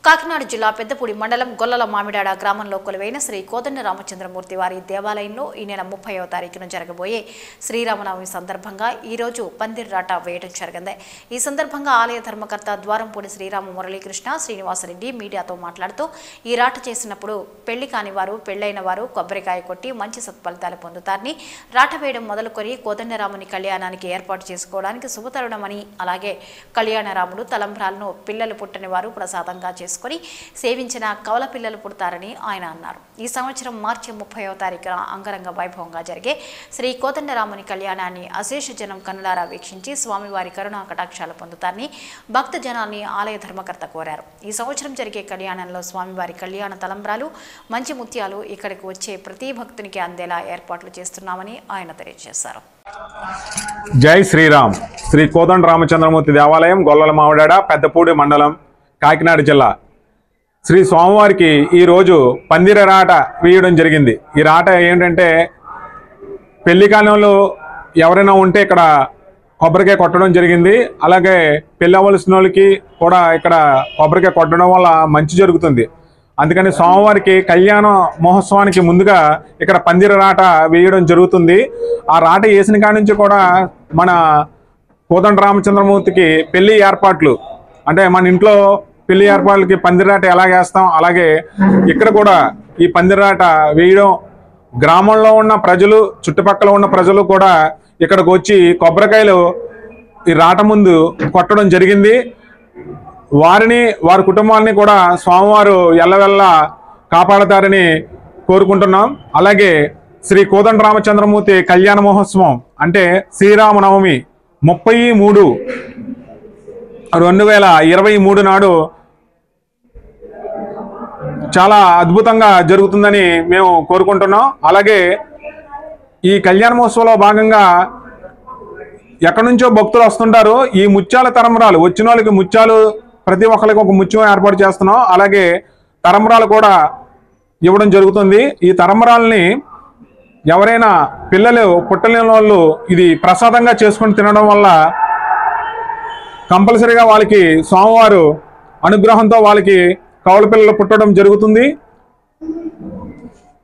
కాకినాడ జిల్లా పెద్దపూడి మండలం గొల్లల మామిడాడ గ్రామంలో కొలువైన శ్రీ కోదండ రామచంద్రమూర్తి వారి దేవాలయంలో ఈ నెల ముప్పైవ తారీఖున జరగబోయే శ్రీరామనవమి సందర్భంగా ఈ రోజు పందిర్రాట వేయడం జరిగింది ఈ సందర్భంగా ఆలయ ధర్మకర్త ద్వారంపూడి శ్రీరామ మురళీకృష్ణ శ్రీనివాసరెడ్డి మీడియాతో మాట్లాడుతూ ఈ రాట చేసినప్పుడు పెళ్లి కాని వారు పెళ్లైన వారు కొబ్బరికాయ కొట్టి మంచి సత్ఫలితాలు పొందుతారని రాట వేయడం మొదలుకొని కోదండరాముని కళ్యాణానికి ఏర్పాటు చేసుకోవడానికి శుభతరుణమని అలాగే కళ్యాణరాముడు తలంబ్రాలను పిల్లలు పుట్టని వారు ప్రసాదంగా చేసుకొని సేవించిన కవల పిల్లలు పుడతారని ఆయన అన్నారు ఈ సంవత్సరం మార్చి ముప్పైవ తారీఖున అంగరంగ వైభవంగా జరిగే శ్రీ కోదండరాముని కళ్యాణాన్ని అశేష జనం కన్నులారా వీక్షించి స్వామివారి కరుణా కటాక్షాలు పొందుతారని భక్త జనాన్ని ఆలయ ధర్మకర్త కోరారు ఈ సంవత్సరం జరిగే కళ్యాణంలో స్వామివారి కళ్యాణ తలంబ్రాలు మంచి ముత్యాలు ఇక్కడికి వచ్చే ప్రతి భక్తునికి అందేలా ఏర్పాట్లు చేస్తున్నామని ఆయన తెలియజేశారు జై శ్రీరామ్ శ్రీ కోదండ రామచంద్రమూర్తి దేవాలయం గొల్లల మామిడాడ పెద్దపూడి మండలం కాకినాడ జిల్లా శ్రీ స్వామివారికి ఈరోజు పందిర రాట వేయడం జరిగింది ఈ రాట ఏంటంటే పెళ్లి కాలంలో ఎవరైనా ఉంటే ఇక్కడ కొబ్బరికాయ కొట్టడం జరిగింది అలాగే పెళ్ళి అవ్వలసిన వాళ్ళకి కూడా ఇక్కడ కొబ్బరికాయ కొట్టడం వల్ల మంచి జరుగుతుంది అందుకని స్వామివారికి కళ్యాణ మహోత్సవానికి ముందుగా ఇక్కడ పందిర రాట వేయడం జరుగుతుంది ఆ రాట వేసిన కాడి నుంచి కూడా మన కోదండ రామచంద్రమూర్తికి పెళ్లి ఏర్పాట్లు అంటే మన ఇంట్లో పెళ్లి ఏర్పాట్లకి పందిరాట ఎలా వేస్తాం అలాగే ఇక్కడ కూడా ఈ పందిరాట వేయడం గ్రామంలో ఉన్న ప్రజలు చుట్టుపక్కల ఉన్న ప్రజలు కూడా ఇక్కడికి వచ్చి కొబ్బరికాయలు ఈ రాట ముందు కొట్టడం జరిగింది వారిని వారి కుటుంబాలని కూడా స్వామివారు ఎల్లవెల్ల కాపాడతారని కోరుకుంటున్నాం అలాగే శ్రీ కోదండ రామచంద్రమూర్తి కళ్యాణ మహోత్సవం అంటే శ్రీరామనవమి ముప్పై మూడు రెండు వేల ఇరవై మూడు నాడు చాలా అద్భుతంగా జరుగుతుందని మేము కోరుకుంటున్నాం అలాగే ఈ కళ్యాణ మహోత్సవంలో భాగంగా ఎక్కడి నుంచో భక్తులు వస్తుంటారు ఈ ముత్యాల తరంబరాలు వచ్చిన వాళ్ళకి ముత్యాలు ప్రతి ఒక్కరికి ఒక ముత్యం ఏర్పాటు చేస్తున్నాం అలాగే తరంబరాలు కూడా ఇవ్వడం జరుగుతుంది ఈ తరంబరాలని ఎవరైనా పిల్లలు పుట్టలేని వాళ్ళు ఇది ప్రసాదంగా చేసుకొని తినడం వల్ల కంపల్సరీగా వాళ్ళకి స్వామివారు అనుగ్రహంతో వాళ్ళకి కవల పిల్లలు పుట్టడం జరుగుతుంది